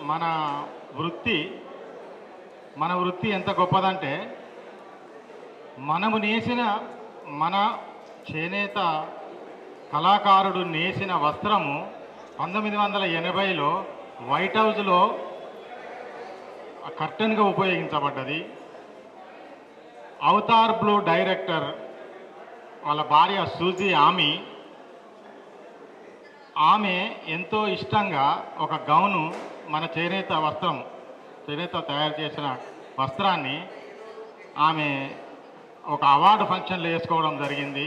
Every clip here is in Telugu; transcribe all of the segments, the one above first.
మన వృత్తి మన వృత్తి ఎంత గొప్పదంటే మనము నేసిన మన చేనేత కళాకారుడు నేసిన వస్త్రము పంతొమ్మిది వందల ఎనభైలో వైట్ హౌస్లో కర్టన్గా ఉపయోగించబడ్డది అవతార్ బ్లూ డైరెక్టర్ వాళ్ళ భార్య సూజీ ఆమి ఆమె ఎంతో ఇష్టంగా ఒక గౌను మన చేనేత వస్త్రం చేనేత తయారు చేసిన వస్త్రాన్ని ఆమె ఒక అవార్డు ఫంక్షన్లో వేసుకోవడం జరిగింది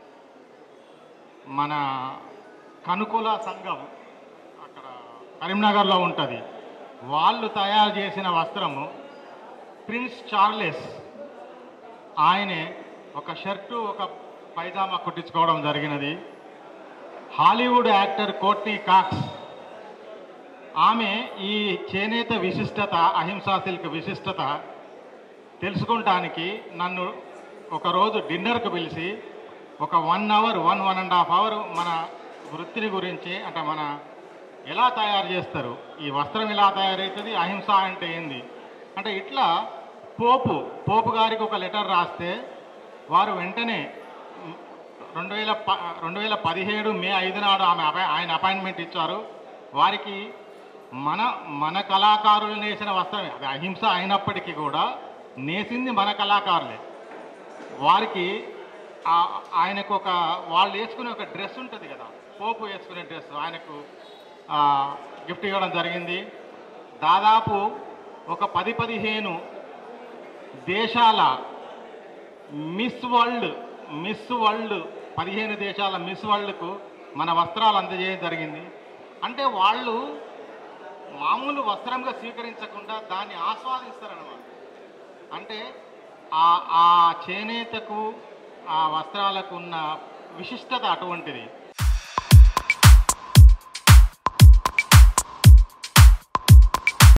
మన కనుకుల సంఘం అక్కడ కరీంనగర్లో ఉంటుంది వాళ్ళు తయారు చేసిన వస్త్రము ప్రిన్స్ చార్లెస్ ఆయనే ఒక షర్టు ఒక పైజామా కుట్టించుకోవడం జరిగినది హాలీవుడ్ యాక్టర్ కోట్నీ కాక్స్ ఆమె ఈ చేనేత విశిష్టత అహింసా సిల్క్ విశిష్టత తెలుసుకుంటానికి నన్ను ఒకరోజు డిన్నర్కు పిలిచి ఒక one hour one one and half hour మన వృత్తిని గురించి అంటే మన ఎలా తయారు చేస్తారు ఈ వస్త్రం ఎలా తయారవుతుంది అహింస అంటే ఏంది అంటే ఇట్లా పోపు పోపు గారికి ఒక లెటర్ రాస్తే వారు వెంటనే రెండు వేల ప రెండు వేల పదిహేడు మే ఐదు నాడు ఆమె అపాయి ఆయన అపాయింట్మెంట్ ఇచ్చారు వారికి మన మన కళాకారులు నేసిన వస్త్రమే అది అహింస అయినప్పటికీ కూడా నేసింది మన కళాకారులే వారికి ఆ- ఆయనకు ఒక వాళ్ళు వేసుకునే ఒక డ్రెస్ ఉంటుంది కదా పోపు వేసుకునే డ్రెస్ ఆయనకు ఆ, గిఫ్ట్ ఇవ్వడం జరిగింది దాదాపు ఒక పది పదిహేను దేశాల మిస్ వరల్డ్ మిస్ వరల్డ్ పదిహేను దేశాల మిస్ వరల్డ్కు మన వస్త్రాలు అందజేయడం జరిగింది అంటే వాళ్ళు మామూలు వస్త్రంగా స్వీకరించకుండా దాన్ని ఆస్వాదిస్తారన్నమాట అంటే ఆ ఆ చేనేతకు ఆ వస్త్రాలకు ఉన్న విశిష్టత అటువంటిది